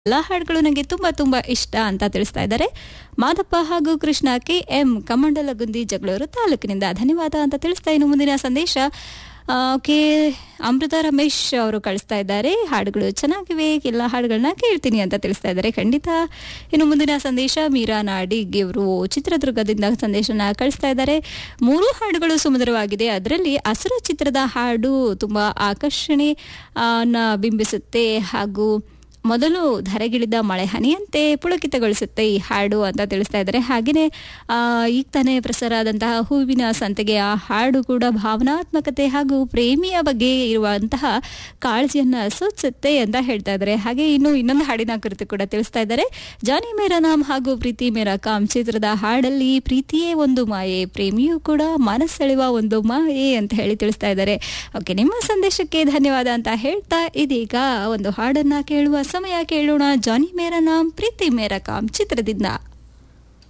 ಎಲ್ಲ ಹಾಡುಗಳು ನನಗೆ ತುಂಬ ತುಂಬ ಇಷ್ಟ ಅಂತ ತಿಳಿಸ್ತಾ ಇದ್ದಾರೆ ಮಾದಪ್ಪ ಹಾಗೂ ಕೃಷ್ಣ ಕೆ ಎಂ ಕಮಂಡಲಗುಂದಿ ಜಗಳೂರು ತಾಲೂಕಿನಿಂದ ಧನ್ಯವಾದ ಅಂತ ತಿಳಿಸ್ತಾ ಇನ್ನು ಮುಂದಿನ ಸಂದೇಶ ಆ, ಕೆ ಅಮೃತ ರಮೇಶ್ ಅವರು ಕಳಿಸ್ತಾ ಇದ್ದಾರೆ ಹಾಡುಗಳು ಚೆನ್ನಾಗಿವೆ ಎಲ್ಲ ಹಾಡುಗಳನ್ನ ಕೇಳ್ತೀನಿ ಅಂತ ತಿಳಿಸ್ತಾ ಇದ್ದಾರೆ ಖಂಡಿತ ಇನ್ನು ಮುಂದಿನ ಸಂದೇಶ ಮೀರಾ ನಾಡಿಗ್ ಇವರು ಚಿತ್ರದುರ್ಗದಿಂದ ಸಂದೇಶನ ಕಳಿಸ್ತಾ ಇದ್ದಾರೆ ಮೂರು ಹಾಡುಗಳು ಸುಮಧುರವಾಗಿದೆ ಅದರಲ್ಲಿ ಹಸಿರು ಚಿತ್ರದ ಹಾಡು ತುಂಬಾ ಆಕರ್ಷಣೆ ಆ, ನ ಬಿಂಬಿಸುತ್ತೆ ಹಾಗೂ ಮೊದಲು ಧರೆಗಿಳಿದ ಮಳೆ ಹನಿಯಂತೆ ಪುಳಕಿತಗೊಳಿಸುತ್ತೆ ಈ ಹಾಡು ಅಂತ ತಿಳಿಸ್ತಾ ಇದ್ದಾರೆ ಹಾಗೆಯೇ ಆ, ಈಗ ತಾನೇ ಪ್ರಸಾರ ಆದಂತಹ ಹೂವಿನ ಸಂತೆಗೆ ಆ ಹಾಡು ಕೂಡ ಭಾವನಾತ್ಮಕತೆ ಹಾಗೂ ಪ್ರೇಮಿಯ ಬಗ್ಗೆ ಇರುವಂತಹ ಕಾಳಜಿಯನ್ನ ಸೂಚಿಸುತ್ತೆ ಅಂತ ಹೇಳ್ತಾ ಇದ್ದಾರೆ ಹಾಗೆ ಇನ್ನು ಇನ್ನೊಂದು ಹಾಡಿನ ಕುರಿತು ಕೂಡ ತಿಳಿಸ್ತಾ ಇದ್ದಾರೆ ಜಾನಿ ಮೇರಾ ನಾಮ್ ಹಾಗೂ ಪ್ರೀತಿ ಮೇರಾ ಕಾಮ್ ಚಿತ್ರದ ಹಾಡಲ್ಲಿ ಪ್ರೀತಿಯೇ ಒಂದು ಮಾಯೆ ಪ್ರೇಮಿಯೂ ಕೂಡ ಮನಸ್ಸೆಳೆಯುವ ಒಂದು ಮಾಯೆ ಅಂತ ಹೇಳಿ ತಿಳಿಸ್ತಾ ಇದ್ದಾರೆ ಓಕೆ ನಿಮ್ಮ ಸಂದೇಶಕ್ಕೆ ಧನ್ಯವಾದ ಅಂತ ಹೇಳ್ತಾ ಇದೀಗ ಒಂದು ಹಾಡನ್ನ ಕೇಳುವ ಸಮಯ ಕೇಳೋಣ ಜಾನಿ ಮೇರಾ ನಾಮ್ ಪ್ರೀತಿ ಮೇರಾ ಕಾಮ್ ಚಿತ್ರದಿಂದ